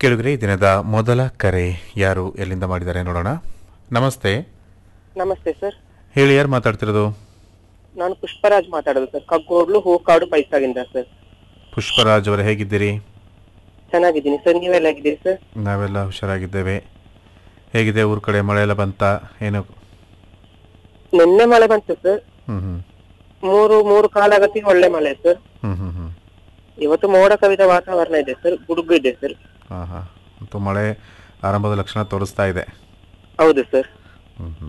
ಕೇಳಿದ್ರೆ ಈ ದಿನದ ಮೊದಲ ಕರೆ ಯಾರು ಎಲ್ಲಿಂದ ಮಾಡಿದ್ದಾರೆ ನೋಡೋಣ ನಮಸ್ತೆ ನಮಸ್ತೆ ಸರ್ ಹೇಳಿ ಯಾರು ಮಾತಾಡ್ತಿರೋದು ನಾನು ಪುಷ್ಪರಾಜ್ ಮಾತಾಡೋದು ಸರ್ ಕಗ್ಗೋಡ್ಲು ಹೂಕಾಡು ಪೈಸಾಗಿಂದ ಸರ್ ಪುಷ್ಪರಾಜ್ ಅವರು ಹೇಗಿದ್ದೀರಿ ಚೆನ್ನಾಗಿದ್ದೀನಿ ಸರ್ ನೀವೆಲ್ಲ ಆಗಿದ್ದೀರಿ ಸರ್ ನಾವೆಲ್ಲ ಹುಷಾರಾಗಿದ್ದೇವೆ ಹೇಗಿದೆ ಊರ ಕಡೆ ಮಳೆ ಎಲ್ಲ ಬಂತ ಏನು ನಿನ್ನೆ ಮಳೆ ಬಂತು ಸರ್ ಹ್ಞೂ ಹ್ಞೂ ಮೂರು ಮೂರು ಕಾಲಗತಿ ಒಳ್ಳೆ ಮಳೆ ಸರ್ ಹ್ಞೂ ಹ್ಞೂ ಹ್ಞೂ ಇವತ್ತು ಮೋಡ ಕವಿದ ವಾತಾವರಣ ಇದೆ ಸರ್ ಗುಡುಗು ಇದೆ ಸರ್ ಹಾಂ ಹಾಂ ಅಂತೂ ಮಳೆ ಆರಂಭದ ಲಕ್ಷಣ ತೋರಿಸ್ತಾ ಇದೆ ಹೌದು ಸರ್ ಹ್ಞೂ ಹ್ಞೂ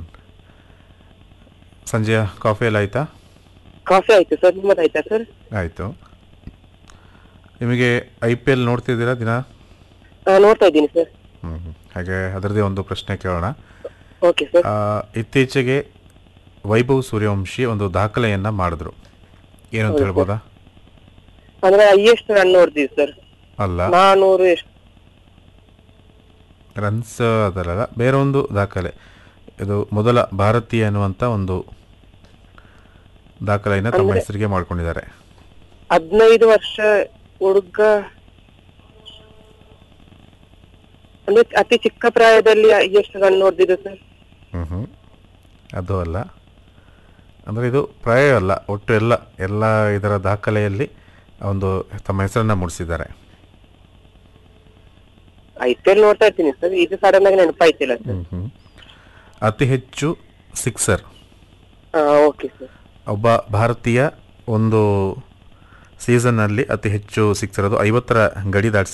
ಸಂಜೆಯ ಕಾಫಿ ಎಲ್ಲ ಆಯಿತಾ ಕಾಫಿ ಆಯ್ತು ಸರ್ ನಿಮ್ಮದಾಯ್ತಾ ಸರ್ ಆಯಿತು ನಿಮಗೆ ಐ ಪಿ ಎಲ್ ನೋಡ್ತಿದ್ದೀರಾ ದಿನ ಆ, ನೋಡ್ತಾ ಇದ್ದೀನಿ ಸರ್ ಹ್ಞೂ ಹ್ಞೂ ಹಾಗೆ ಅದರದ್ದೇ ಒಂದು ಪ್ರಶ್ನೆ ಕೇಳೋಣ ಓಕೆ ಸರ್ ಆ, ಇತ್ತೀಚೆಗೆ ವೈಭವ್ ಸೂರ್ಯವಂಶಿ ಒಂದು ದಾಖಲೆಯನ್ನು ಮಾಡಿದ್ರು ಏನಂತ ಹೌದು ಹೇಳ್ಬೋದಾ ಅಂದ್ರೆ ಎಷ್ಟು ರನ್ ಹೊಡೆದಿವಿ ಸರ್ ಅಲ್ಲ ನಾನೂರು ಎಷ್ಟು ರನ್ಸ್ ಅದಲ್ಲ ಬೇರೆ ಒಂದು ದಾಖಲೆ ಇದು ಮೊದಲ ಭಾರತೀಯ ಅನ್ನುವಂಥ ಒಂದು ದಾಖಲೆಯನ್ನು ತಮ್ಮ ಅಂದ್ರೆ- ಹೆಸರಿಗೆ ಮಾಡ್ಕೊಂಡಿದ್ದಾರೆ ಹದಿನೈದು ವರ್ಷ ಹುಡುಗ ಅಂದ್ರೆ ಅತಿ ಚಿಕ್ಕ ಪ್ರಾಯದಲ್ಲಿ ಎಷ್ಟು ರನ್ ಹೊಡೆದಿದೆ ಸರ್ ಹ್ಞೂ ಹ್ಞೂ ಅದು ಅಲ್ಲ ಅಂದರೆ ಇದು ಪ್ರಾಯ ಅಲ್ಲ ಒಟ್ಟು ಎಲ್ಲ ಎಲ್ಲ ಇದರ ದಾಖಲೆಯಲ್ಲಿ ಒಂದು ತಮ್ಮ ಹೆಸರನ್ನು ಮೂಡಿಸಿದ್ದಾರೆ ಐ ಪಿ ಎಲ್ ನೋಡ್ತಾ ಇರ್ತೀನಿ ಸರ್ ಇದು ಸಡನ್ ಆಗಿ ನೆನಪಾಯ್ತಿಲ್ಲ ಸರ್ ಹ್ಞೂ ಹ್ಞೂ ಅತಿ ಹೆಚ್ಚು ಸಿಕ್ಸರ್ ಹಾ ಓಕೆ ಸರ್ ಒಬ್ಬ ಭಾರತೀಯ ಒಂದು ಸೀಸನ್ನಲ್ಲಿ ಅತಿ ಹೆಚ್ಚು ಸಿಕ್ಸರ್ ಅದು ಐವತ್ತರ ಗಡಿ ದಾಟಿಸಿ